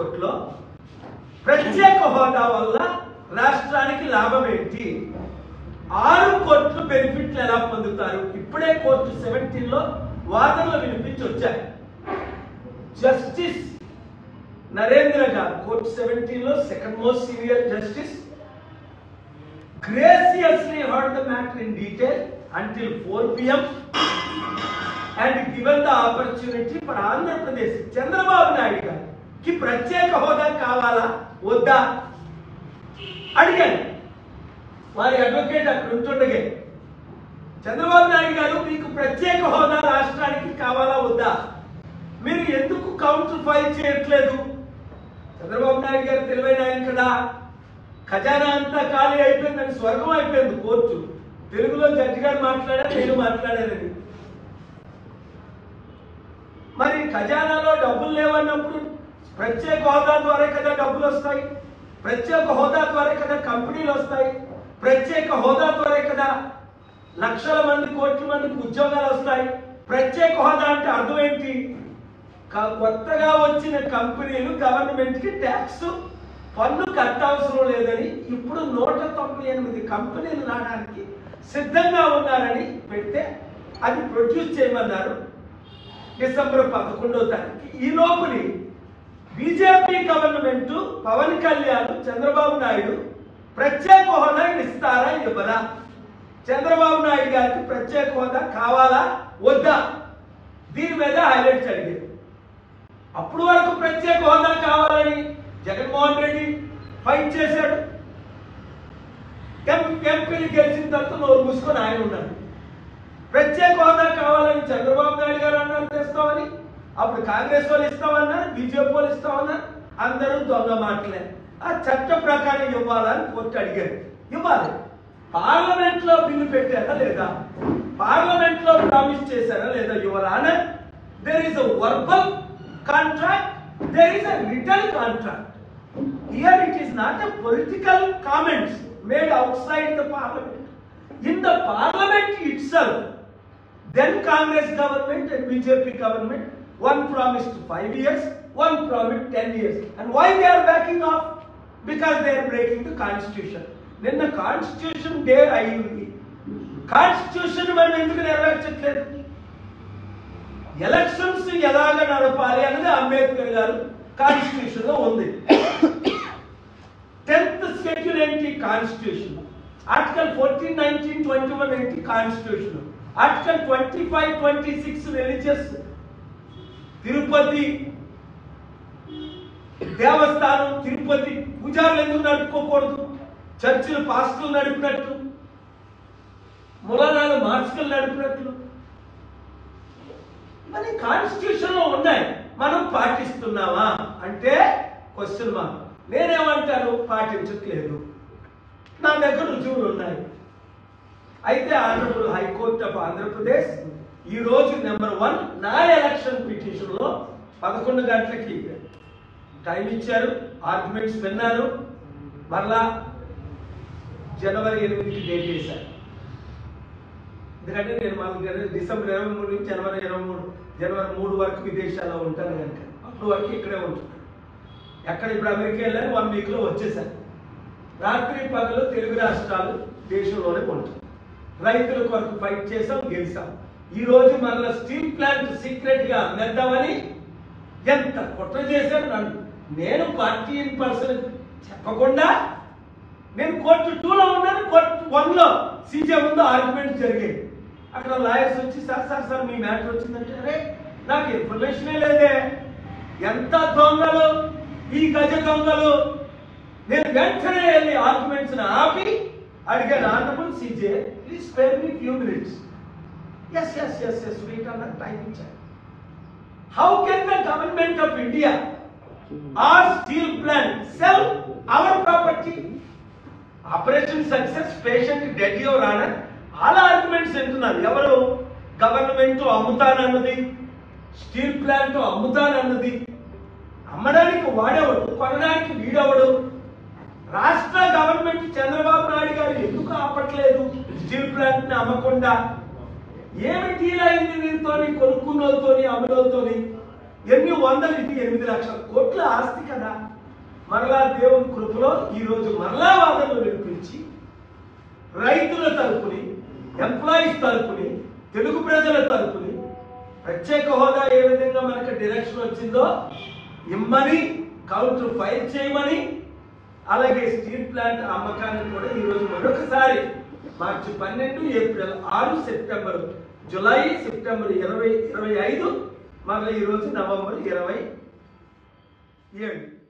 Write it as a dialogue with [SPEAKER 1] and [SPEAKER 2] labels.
[SPEAKER 1] హైకోర్టులో ప్రత్యేక హోదా వల్ల రాష్ట్రానికి లాభం ఏంటి ఆరు కోట్లు బెనిఫిట్లు ఎలా పొందుతారు ఇప్పుడే కోర్టు సెవెంటీన్ లో వాదనలు వినిపించి వచ్చాయి జస్టిస్ నరేంద్ర గారు కోర్టు సెవెంటీన్ లో second most senior justice graciously heard the matter in detail until 4 p.m. and given the opportunity for Andhra Pradesh Chandrababu Naidu గారికి ప్రత్యేక హోదా కావాలా వద్దా అడిగాను వారి అడ్వకేట్ అక్కడ ఉంటుండగే చంద్రబాబు నాయుడు గారు మీకు ప్రత్యేక హోదా రాష్ట్రానికి కావాలా వద్దా మీరు ఎందుకు కౌంటర్ ఫైల్ చేయట్లేదు చంద్రబాబు నాయుడు గారు తెలివైన ఆయన కదా ఖజానా అంతా ఖాళీ అయిపోయిందని స్వర్గం అయిపోయింది కోర్టు తెలుగులో జడ్జి గారు మాట్లాడారు నేను మాట్లాడానని మరి ఖజానాలో డబ్బులు లేవన్నప్పుడు ప్రత్యేక హోదా ద్వారా కదా డబ్బులు వస్తాయి ప్రత్యేక హోదా ద్వారా కదా కంపెనీలు వస్తాయి ప్రత్యేక హోదా ద్వారా కదా లక్షల మంది కోట్ల మందికి ఉద్యోగాలు వస్తాయి ప్రత్యేక హోదా అంటే అర్థం ఏంటి క- కొత్తగా వచ్చిన కంపెనీలు గవర్నమెంట్ కి ట్యాక్స్ పన్ను కట్టవసరం లేదని ఇప్పుడు నూట తొంభై ఎనిమిది కంపెనీలు రావడానికి సిద్ధంగా ఉన్నారని పెడితే అది ప్రొడ్యూస్ చేయమన్నారు డిసెంబర్ పదకొండో తారీఖు ఈ లోపుని బీజేపీ గవర్నమెంట్ పవన్ కళ్యాణ్ చంద్రబాబు నాయుడు ప్రత్యేక హోదా ఇస్తారా ఇవ్వరా చంద్రబాబు నాయుడు గారికి ప్రత్యేక హోదా కావాలా వద్దా దీని మీద హైలైట్స్ అడిగారు అప్పుడు వరకు ప్రత్యేక హోదా కావాలని జగన్మోహన్ రెడ్డి ఫైట్ చేశాడు ఎం- ఎంపీలు గెలిచిన తర్వాత నోరు మూసుకొని ఆయన ఉన్నాడు ప్రత్యేక హోదా కావాలని చంద్రబాబు నాయుడు గారు అన్నారు తెస్తామని అప్పుడు కాంగ్రెస్ వాళ్ళు ఇస్తామన్నారు బీజేపీ వాళ్ళు ఇస్తామన్నారు అందరూ దొంగ మాటలే ఆ చట్ట ప్రకారం ఇవ్వాలని కోర్టు అడిగారు ఇవ్వాలి పార్లమెంట్ లో బిల్లు పెట్టారా లేదా పార్లమెంట్ లో ప్రామిస్ చేశారా లేదా your honour there is a verbal contract there is a return contract Here it is not a political comments made outside the parliament. In the parliament itself, then Congress government and BJP government, one promised five years, one promised ten years. And why they are backing off? Because they are breaking the constitution. Then the constitution day అయ్యింది constitution మనం ఎందుకు నెరవేర్చట్లేదు elections ఎలాగ నడపాలి అనేది అంబేద్కర్ గారు constitution లో ఉంది tenth schedule ఏంటి constitution article fourteen nineteen twenty one ఏంటి constitution article twenty five twenty six religious Tirupati దేవస్థానం తిరుపతి పూజారులు ఎందుకు నడుపుకోకూడదు చర్చిలు పాస్టర్లు నడిపినట్టు ములనాలు మార్చుకలు నడిపినట్లు ఇవన్నీ కాన్స్టిట్యూషన్ లో ఉన్నాయి మనం పాటిస్తున్నామా అంటే క్వశ్చన్ మార్క్ నేనేమంటాను పాటించట్లేదు నా దగ్గర రుజువులు ఉన్నాయి అయితే ఆనరబుల్ హైకోర్టు ఆఫ్ ఆంధ్రప్రదేశ్ ఈ రోజు నెంబర్ వన్ నా ఎలక్షన్ పిటిషన్ లో పదకొండు గంటలకి టైం ఇచ్చారు ఆర్గ్యుమెంట్స్ విన్నారు మరలా జనవరి ఎనిమిదికి డేట్ వేశారు ఎందుకంటే నేను మాకు జన- డిసెంబర్ ఇరవై మూడు నుంచి జనవరి ఇరవై మూడు జనవరి మూడు వరకు విదేశాల్లో ఉంటాను కనుక అప్పుడు వరకు ఇక్కడే ఉంటున్నాను ఎక్కడ ఇప్పుడు అమెరికా వెళ్ళాను వన్ వీక్ లో వచ్చేసాను రాత్రి పగలు తెలుగు రాష్ట్రాలు దేశంలోనే ఉంటాం రైతుల కొరకు ఫైట్ చేసాం గెలిచాం ఈ రోజు మరలా స్టీల్ ప్లాంట్ సీక్రెట్ గా అమ్మేద్దామని ఎంత కుట్ర చేశారు నన్ను నేను పార్టీ ఇన్ పర్సన్ చెప్పకుండా నేను కోర్టు టూలో ఉన్నాను కోర్టు వన్ లో సీజే ముందు ఆర్గ్యుమెంట్ జరిగాయి అక్కడ లాయర్స్ వచ్చి సార్ సార్ సార్ మీ మ్యాటర్ వచ్చిందంటే అరే నాకు ఇన్ఫర్మేషనే లేదే ఎంత దొంగలు ఈ గజ దొంగలు నేను వెంటనే వెళ్ళి ఆర్గ్యుమెంట్స్ ఆపి అడిగాను honourable CJ please spare me few minutes yes yes yes yes wait అన్న టైం ఇచ్చాను how can the government of India our steel plant sell our property operation success patient dead your honour అలా arguments వింటున్నారు ఎవరు government అమ్ముతానన్నది steel plant అమ్ముతానన్నది అమ్మడానికి వాడేవాడు కొనడానికి వీడెవడు రాష్ట్ర గవర్నమెంట్ చంద్రబాబు నాయుడు గారు ఎందుకు ఆపట్లేదు స్టీల్ ప్లాంట్ ని అమ్మకుండా ఏమి డీల్ అయింది వీరితోని కొనుక్కున్నోళ్ళతోని అమ్ములతోని ఎన్ని వందలు ఇది ఎనిమిది లక్షల కోట్ల ఆస్తి కదా మరలా దేవుని కృపలో ఈరోజు మరలా వాదనలు వినిపించి రైతుల తరపుని ఎంప్లాయీస్ తరపుని తెలుగు ప్రజల తరపుని ప్రత్యేక హోదా ఏ విధంగా మనకు డైరెక్షన్ వచ్చిందో ఇమ్మని కౌంటర్ ఫైల్ చేయమని అలాగే స్టీల్ ప్లాంట్ అమ్మకాన్ని కూడా ఈరోజు మరొకసారి మార్చి పన్నెండు ఏప్రిల్ ఆరు సెప్టెంబర్ జులై సెప్టెంబర్ ఇరవై ఇరవై ఐదు మళ్ళీ ఈరోజు నవంబర్ ఇరవై ఏడు